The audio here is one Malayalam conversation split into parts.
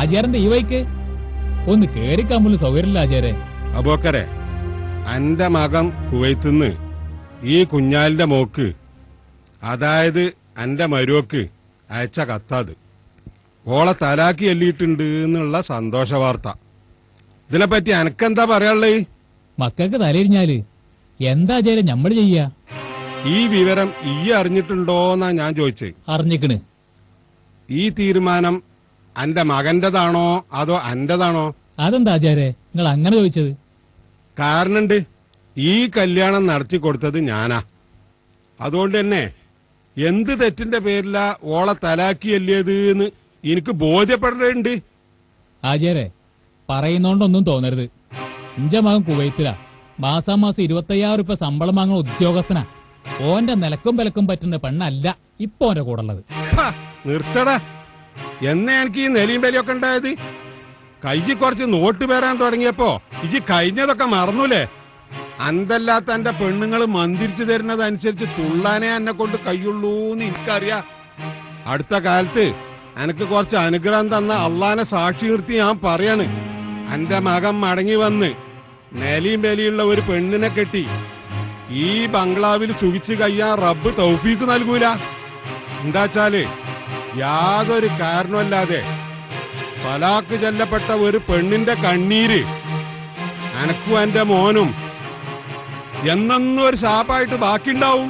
ആചാരന്റെ ഈ വൈക്ക് ഒന്ന് കേറിക്കാമ്പുള്ള സൗകര്യമില്ല ആചാരെ അബോക്കരെ അന്റെ മകൻ കുവൈത്തുനിന്ന് ഈ കുഞ്ഞാലിന്റെ മോക്ക് അതായത് അന്റെ മരുവക്ക് അയച്ച കത്താത് ഓളെ തലാക്കി എല്ലിയിട്ടുണ്ട് എന്നുള്ള സന്തോഷ വാർത്ത ഇതിനെപ്പറ്റി അനക്കെന്താ പറയാനുള്ളത് മക്കൾക്ക് തലയിരിഞ്ഞാല് എന്താ ആചാരം ഞമ്മള് ചെയ്യാ ഈ വിവരം ഈ അറിഞ്ഞിട്ടുണ്ടോന്നാ ഞാൻ ചോദിച്ചത് അറിഞ്ഞിക്കണ് ഈ തീരുമാനം അന്റെ മകന്റേതാണോ അതോ അന്റേതാണോ അതെന്താ ആചാരെ നിങ്ങൾ അങ്ങനെ ചോദിച്ചത് കാരണണ്ട് ഈ കല്യാണം നടത്തി കൊടുത്തത് ഞാനാ അതുകൊണ്ട് തന്നെ എന്ത് തെറ്റിന്റെ പേരിലാ ഓളെ തലാക്കിയല്ലേത് എന്ന് എനിക്ക് ബോധ്യപ്പെടേണ്ടതുണ്ട് ആചാരെ പറയുന്നോണ്ടൊന്നും തോന്നരുത് ഇഞ്ച മകൻ കുവൈത്തിലാ മാസാമാസം ഇരുപത്തയ്യായിരം രൂപ ശമ്പളം വാങ്ങുന്ന ഉദ്യോഗസ്ഥനാ ഓന്റെ നിലക്കും വിലക്കും പറ്റുന്ന പെണ്ണല്ല ഇപ്പൊ ഓന്റെ കൂടെ ഉള്ളത് ഹാ, നിർത്തടാ എന്നാ എനിക്ക് ഈ നെലിയും ബലിയൊക്കെ ഉണ്ടായത് കയ്യിൽ കുറച്ച് നോട്ട് വരാൻ തുടങ്ങിയപ്പോ ഇജി കഴിഞ്ഞതൊക്കെ മറന്നൂലേ അന്തല്ലാത്ത എന്റെ പെണ്ണുങ്ങൾ മന്ദിരിച്ചു തരുന്നതനുസരിച്ച് തുള്ളാനേ എന്നെ കൊണ്ട് കയ്യുള്ളൂന്ന് എനിക്കറിയാം അടുത്ത കാലത്ത് എനിക്ക് കുറച്ച് അനുഗ്രഹം തന്ന അള്ളാനെ സാക്ഷി നിർത്തി ഞാൻ പറയാണ് എന്റെ മകൻ മടങ്ങി വന്ന് നെലിയും ബലിയുള്ള ഒരു പെണ്ണിനെ കെട്ടി ഈ ബംഗ്ലാവിൽ സുഖിച്ച് കഴിയാൻ റബ്ബ് തൗഫീക്ക് നൽകൂല എന്താച്ചാല് യാതൊരു കാരണമല്ലാതെ തലാക്ക് ചെല്ലപ്പെട്ട ഒരു പെണ്ണിന്റെ കണ്ണീര് അനക്കും എന്റെ മോനും എന്നെന്നും ഒരു ശാപായിട്ട് ബാക്കിയുണ്ടാവും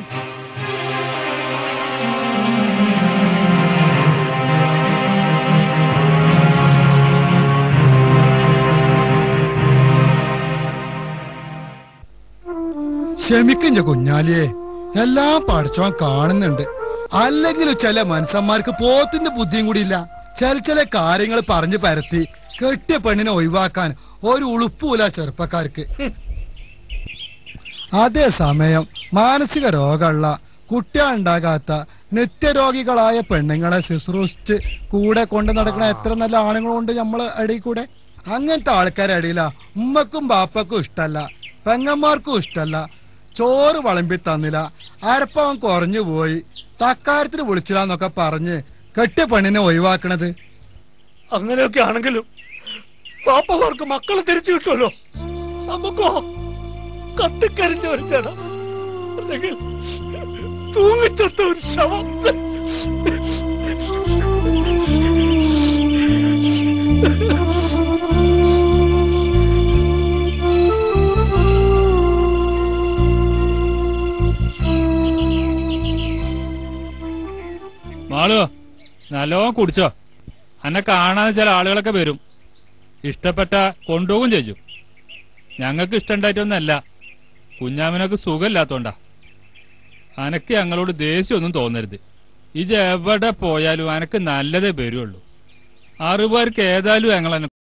ക്ഷമിക്കിഞ്ച കുഞ്ഞാലിയെ എല്ലാം പഠിച്ചോൻ കാണുന്നുണ്ട് അല്ലെങ്കിലും ചില മനുഷ്യന്മാർക്ക് പോത്തിന്റെ ബുദ്ധിയും കൂടി ഇല്ല ചില ചില കാര്യങ്ങൾ പറഞ്ഞു പരത്തി കെട്ടിയ പെണ്ണിനെ ഒഴിവാക്കാൻ ഒരു ഉളുപ്പൂല ചെറുപ്പക്കാർക്ക് ഹും. അതേസമയം മാനസിക രോഗമുള്ള കുട്ടികളുണ്ടാകാത്ത നിത്യരോഗികളായ പെണ്ണുങ്ങളെ ശുശ്രൂഷിച്ച് കൂടെ കൊണ്ട് നടക്കുന്ന എത്ര നല്ല ആണുങ്ങളുണ്ട് നമ്മളെ ഇടയിൽ കൂടെ അങ്ങനത്തെ ആൾക്കാരെ ഇടയിലാ ഉമ്മക്കും ബാപ്പക്കും ഇഷ്ടല്ല പെങ്ങന്മാർക്കും ഇഷ്ടല്ല ചോറ് വളമ്പി തന്നില്ല അരപ്പവൻ കുറഞ്ഞു പോയി തക്കാരത്തിന് വിളിച്ചില്ലാന്നൊക്കെ പറഞ്ഞ് കെട്ടിയ പെണ്ണിനെ ഒഴിവാക്കണത് അങ്ങനെയൊക്കെ ആണെങ്കിലും പാപ്പമാർക്ക് മക്കളെ തിരിച്ചു കിട്ടുമല്ലോ നമുക്കോ കത്തിക്കരിച്ച ഒരു ജന അല്ലെങ്കിൽ തൂങ്ങിച്ചത്ത ഒരു ശവം മാളു നല്ലോണം കുടിച്ചോ അന്നെ കാണാൻ ചില ആളുകളൊക്കെ വരും ഇഷ്ടപ്പെട്ട കൊണ്ടുപോകും ചെയ്യും ഞങ്ങൾക്ക് ഇഷ്ടണ്ടായിട്ടൊന്നല്ല കുഞ്ഞാമിനൊക്കെ സുഖമില്ലാത്തോണ്ടാ അനക്ക് ഞങ്ങളോട് ദേഷ്യമൊന്നും തോന്നരുത് ഇജ് എവിടെ പോയാലും അനക്ക് നല്ലതേ വരുള്ളൂ അറിവാർക്ക് ഏതായാലും ഞങ്ങൾ